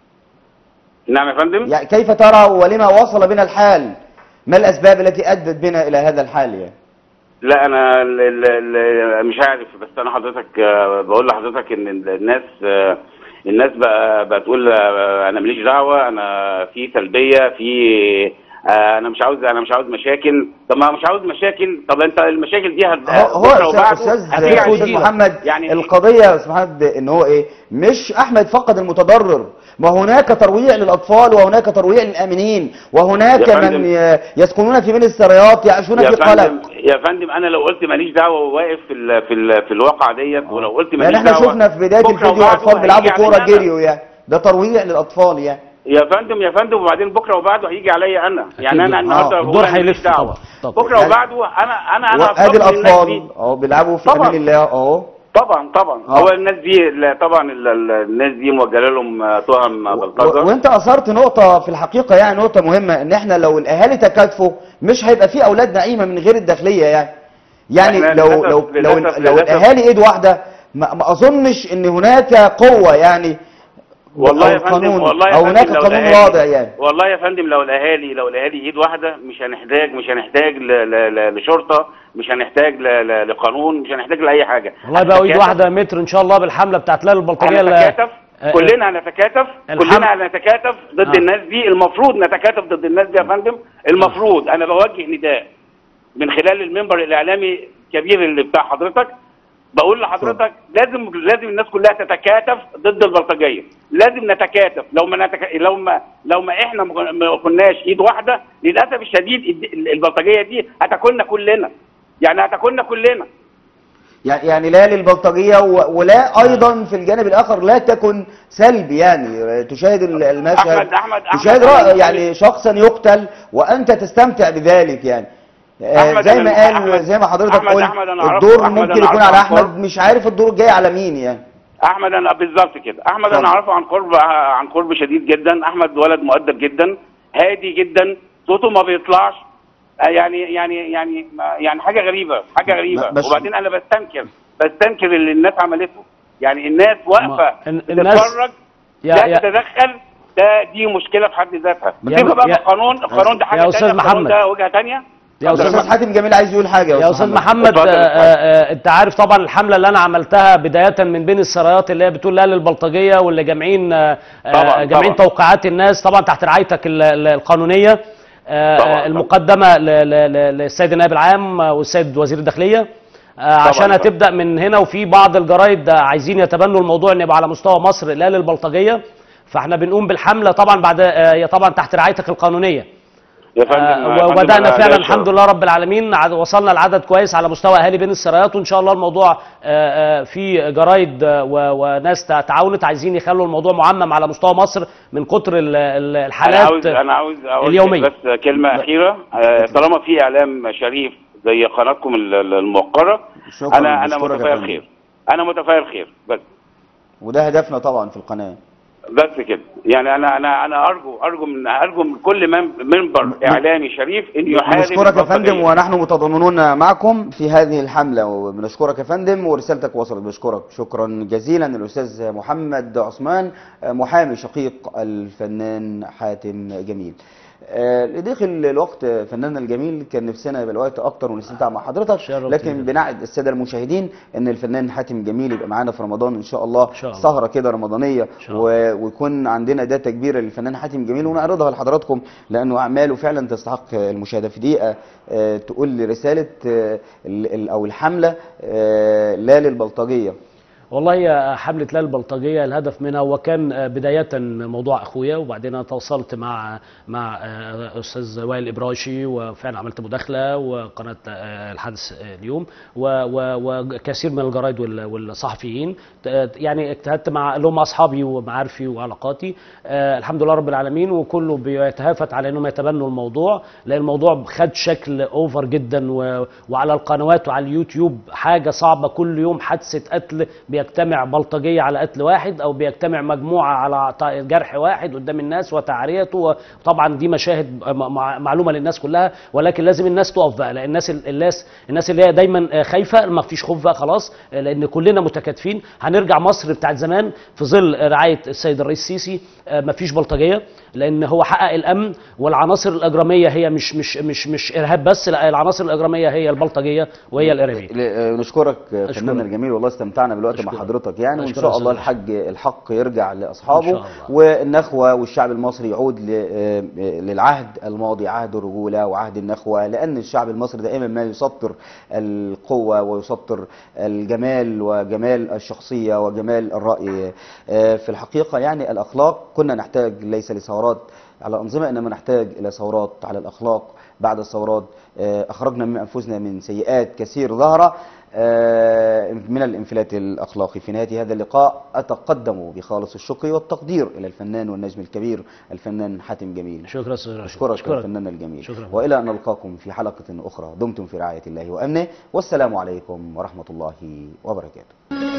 Speaker 8: نعم يا فندم
Speaker 2: يعني كيف ترى ولما وصل بنا الحال ما الاسباب التي ادت بنا الى هذا الحال يعني
Speaker 8: لا انا ال ال ال مش عارف بس انا حضرتك آه، بقول لحضرتك ان ال- الناس آه، الناس بقى بتقول آه، انا ماليش دعوه انا في سلبيه في آه، انا مش عاوز انا مش عاوز مشاكل طب ما مش عاوز مشاكل طب انت المشاكل دي هت-
Speaker 2: هو هو
Speaker 8: بكرة
Speaker 2: استاذ
Speaker 8: وبعده
Speaker 2: استاذ
Speaker 8: هتيجي على
Speaker 2: أستاذ
Speaker 8: الجيل.
Speaker 2: محمد
Speaker 8: يعني
Speaker 2: القضيه يا استاذ محمد ان هو ايه مش احمد فقد المتضرر ما هناك ترويع للاطفال وهناك ترويع للامنين وهناك
Speaker 8: يا
Speaker 2: من
Speaker 8: فندم.
Speaker 2: ي- يسكنون في بين السرايات يعيشون
Speaker 8: يا
Speaker 2: في قلق
Speaker 8: فندم يا فندم انا لو قلت ماليش دعوه وواقف في ال في ال في الواقعه ديت ولو قلت
Speaker 2: يعني
Speaker 8: ماليش
Speaker 2: احنا
Speaker 8: دعوه
Speaker 2: شفنا في بدايه
Speaker 8: بكرة
Speaker 2: الفيديو
Speaker 8: وبعده
Speaker 2: اطفال بيلعبوا
Speaker 8: هيجي
Speaker 2: كوره
Speaker 8: علينا أنا.
Speaker 2: جريوا يعني ده ترويع للاطفال يعني
Speaker 8: يا فندم يا فندم وبعدين بكره وبعده هيجي عليا انا يعني
Speaker 5: أكيد.
Speaker 8: انا النهارده
Speaker 2: آه،
Speaker 8: بقول
Speaker 5: الدور
Speaker 8: أنا ماليش
Speaker 5: هيلف
Speaker 8: دعوه
Speaker 5: طبعا. طب.
Speaker 8: بكره
Speaker 2: يعني-
Speaker 8: وبعده انا انا انا
Speaker 2: وادي
Speaker 8: أطلب من الناس
Speaker 2: الاطفال
Speaker 8: دي-
Speaker 2: اهو بيلعبوا في
Speaker 8: طبعاً.
Speaker 2: امان الله اهو
Speaker 8: طبعا طبعا
Speaker 2: آه.
Speaker 8: هو الناس دي لا، طبعا ال- ال- الناس دي موجهه لهم آه، تهم
Speaker 2: و-
Speaker 8: بلطجه
Speaker 2: وانت اثرت نقطه في الحقيقه يعني نقطه مهمه ان احنا لو الاهالي تكاتفوا مش هيبقى في اولاد نعيمه من غير الداخليه يعني يعني
Speaker 8: إحنا
Speaker 2: لو
Speaker 8: للأسف-
Speaker 2: لو لو
Speaker 8: للأسف-
Speaker 2: لو
Speaker 8: للأسف.
Speaker 2: الاهالي ايد واحده ما, ما اظنش ان هناك قوه يعني
Speaker 8: والله
Speaker 2: أو
Speaker 8: يا فندم
Speaker 2: قانون
Speaker 8: والله يا
Speaker 2: او
Speaker 8: فندم
Speaker 2: هناك
Speaker 8: لو
Speaker 2: قانون
Speaker 8: الأهالي-
Speaker 2: واضع يعني
Speaker 8: والله يا فندم لو الاهالي لو الاهالي ايد واحده مش هنحتاج مش هنحتاج ل- ل- ل- لشرطه مش هنحتاج ل- ل- لقانون مش هنحتاج لاي حاجه
Speaker 5: والله بقى ايد
Speaker 8: هنتكاتف-
Speaker 5: واحده متر ان شاء الله بالحمله بتاعت ليلى البلطجيه اللي-
Speaker 8: هنتكاتف
Speaker 5: آه،
Speaker 8: كلنا هنتكاتف
Speaker 5: الحمد-
Speaker 8: كلنا هنتكاتف ضد
Speaker 5: آه.
Speaker 8: الناس دي المفروض نتكاتف ضد الناس دي يا فندم المفروض انا بوجه نداء من خلال المنبر الاعلامي الكبير اللي بتاع حضرتك بقول لحضرتك لازم لازم الناس كلها تتكاتف ضد البلطجيه لازم نتكاتف لو ما نتك... لو ما لو ما احنا ما ما كناش ايد واحده للاسف الشديد الد- البلطجيه دي هتاكلنا كلنا يعني هتاكلنا كلنا
Speaker 2: يعني يعني لا للبلطجيه و- ولا ايضا في الجانب الاخر لا تكن سلبي يعني تشاهد ال- المشهد
Speaker 8: أحمد- أحمد- أحمد،
Speaker 2: تشاهد
Speaker 8: أنا
Speaker 2: رأي يعني شخصا يقتل وانت تستمتع بذلك يعني آه،
Speaker 8: أحمد،
Speaker 2: زي ما
Speaker 8: أنا-
Speaker 2: قال
Speaker 8: أحمد-
Speaker 2: زي ما حضرتك
Speaker 8: أحمد-
Speaker 2: قلت
Speaker 8: أحمد، أنا أعرفه.
Speaker 2: الدور
Speaker 8: أحمد،
Speaker 2: ممكن
Speaker 8: أنا
Speaker 2: يكون
Speaker 8: أعرفه
Speaker 2: على
Speaker 8: عن
Speaker 2: احمد
Speaker 8: قرب.
Speaker 2: مش عارف الدور الجاي على مين يعني
Speaker 8: احمد انا بالظبط كده احمد
Speaker 2: اتفضل.
Speaker 8: انا اعرفه عن قرب عن قرب شديد جدا احمد ولد مؤدب جدا هادي جدا صوته ما بيطلعش آه، يعني يعني يعني ما- يعني حاجه غريبه حاجه غريبه
Speaker 2: بس-
Speaker 8: وبعدين انا بستنكر بستنكر اللي الناس عملته يعني الناس واقفه
Speaker 5: ما- الن- الناس-
Speaker 8: بتتفرج
Speaker 5: يا-
Speaker 8: لا
Speaker 5: يا-
Speaker 8: تتدخل ده دي مشكله في حد ذاتها
Speaker 5: يا-
Speaker 8: سيبها بقى
Speaker 5: يا-
Speaker 8: بالقانون القانون ده حاجه
Speaker 5: يا أستاذ
Speaker 8: تانية القانون
Speaker 5: محمد.
Speaker 8: ده وجهه ثانيه
Speaker 5: يا
Speaker 2: استاذ
Speaker 5: استاذ
Speaker 2: حاتم جميل عايز يقول حاجه
Speaker 5: يا استاذ محمد
Speaker 8: اتفضل،
Speaker 5: آه،
Speaker 8: اتفضل.
Speaker 5: آه، انت عارف طبعا الحمله اللي انا عملتها بدايه من بين السرايات اللي هي بتقول لا للبلطجيه واللي جامعين آه، آه،
Speaker 8: طبعاً،
Speaker 5: جامعين
Speaker 8: طبعاً.
Speaker 5: توقيعات الناس طبعا تحت رعايتك ال- ال- القانونيه آه،
Speaker 8: طبعاً،
Speaker 5: آه،
Speaker 8: طبعاً.
Speaker 5: المقدمه ل- ل- ل- للسيد النائب العام آه، والسيد وزير الداخليه آه، عشان
Speaker 8: طبعاً.
Speaker 5: هتبدا من هنا وفي بعض الجرايد عايزين يتبنوا الموضوع ان يبقى على مستوى مصر لا للبلطجيه فاحنا بنقوم بالحمله طبعا بعد آه، هي طبعا تحت رعايتك القانونيه
Speaker 8: يا فندم
Speaker 5: آه،
Speaker 8: يا فندم،
Speaker 5: وبدانا
Speaker 8: أنا
Speaker 5: فعلا
Speaker 8: لا
Speaker 5: الحمد
Speaker 8: شر.
Speaker 5: لله رب العالمين عد- وصلنا لعدد كويس على مستوى اهالي بين السرايات وان شاء الله الموضوع آه، آه، في جرايد آه، و- وناس تع- تعاونت عايزين يخلوا الموضوع معمم على مستوى مصر من كتر ال- ال-
Speaker 8: انا
Speaker 5: الحالات
Speaker 8: عاوز انا عاوز اقول
Speaker 5: اليومية.
Speaker 8: بس كلمه اخيره آه، طالما في اعلام شريف زي قناتكم ال- ال- الموقره
Speaker 2: شكراً،
Speaker 8: انا انا
Speaker 2: بشكرك يا
Speaker 8: متفائل
Speaker 2: فندم.
Speaker 8: خير انا متفائل خير بس
Speaker 2: وده هدفنا طبعا في القناه
Speaker 8: بس كده يعني انا انا انا ارجو ارجو من ارجو من كل من- منبر اعلامي شريف ان يحارب
Speaker 2: بنشكرك يا فندم
Speaker 8: البلطجية.
Speaker 2: ونحن متضامنون معكم في هذه الحملة وبنشكرك يا فندم ورسالتك وصلت بشكرك شكرا جزيلا الأستاذ محمد عثمان محامي شقيق الفنان حاتم جميل آه، لضيق الوقت فناننا الجميل كان نفسنا يبقى الوقت اكتر ونستمتع مع حضرتك
Speaker 5: شرفتني
Speaker 2: لكن
Speaker 5: جداً.
Speaker 2: بنعد الساده المشاهدين ان الفنان حاتم جميل يبقى معانا في رمضان ان شاء الله,
Speaker 5: إن شاء الله.
Speaker 2: سهره كده رمضانيه
Speaker 5: شاء الله.
Speaker 2: و- ويكون عندنا داتا كبيره للفنان حاتم جميل ونعرضها لحضراتكم لانه اعماله فعلا تستحق المشاهده في دقيقه آه، تقول لي رساله آه، ال- ال- او الحمله آه، لا للبلطجيه
Speaker 5: والله يا حملة لا البلطجية الهدف منها هو كان آه، بداية موضوع أخويا وبعدين أنا تواصلت مع مع آه، أستاذ وائل إبراشي وفعلا عملت مداخلة وقناة آه، الحدث آه، اليوم و- و- وكثير من الجرايد وال- والصحفيين ت- يعني اجتهدت مع اللي هم أصحابي ومعارفي وعلاقاتي آه، الحمد لله رب العالمين وكله بيتهافت على أنهم يتبنوا الموضوع لأن الموضوع خد شكل أوفر جدا و- وعلى القنوات وعلى اليوتيوب حاجة صعبة كل يوم حادثة قتل بيجتمع بلطجية على قتل واحد أو بيجتمع مجموعة على ط- جرح واحد قدام الناس وتعريته وطبعا دي مشاهد م- مع- معلومة للناس كلها ولكن لازم الناس تقف بقى لأن الناس الناس الناس اللي هي دايما خايفة ما فيش خوف بقى خلاص لأن كلنا متكاتفين هنرجع مصر بتاعت زمان في ظل رعاية السيد الرئيس السيسي ما فيش بلطجية لأن هو حقق الأمن والعناصر الإجرامية هي مش مش مش مش إرهاب بس لا العناصر الإجرامية هي البلطجية وهي الإرهابية
Speaker 2: ل- آه، نشكرك آه،
Speaker 5: أشكرك.
Speaker 2: فناننا الجميل والله استمتعنا بالوقت مع
Speaker 5: أشكرك.
Speaker 2: حضرتك يعني وان
Speaker 5: أشكرك
Speaker 2: شاء
Speaker 5: يا
Speaker 2: الله
Speaker 5: أستاذ
Speaker 2: الحج الحق يرجع لاصحابه
Speaker 5: إن شاء الله.
Speaker 2: والنخوه والشعب المصري يعود ل- آه، للعهد الماضي عهد الرجوله وعهد النخوه لان الشعب المصري دائما ما يسطر القوه ويسطر الجمال وجمال الشخصيه وجمال الراي آه، في الحقيقه يعني الاخلاق كنا نحتاج ليس لثورات على أنظمة إنما نحتاج إلى ثورات على الأخلاق بعد الثورات آه، أخرجنا من أنفسنا من سيئات كثير ظهر آه، من الانفلات الأخلاقي في نهاية هذا اللقاء أتقدم بخالص الشكر والتقدير إلى الفنان والنجم الكبير الفنان حاتم جميل
Speaker 5: شكرا استاذ راشد.
Speaker 2: أشكرك يا الفنان الجميل
Speaker 5: شكرا
Speaker 2: وإلى أن نلقاكم في حلقة أخرى دمتم في رعاية الله وأمنه والسلام عليكم ورحمة الله وبركاته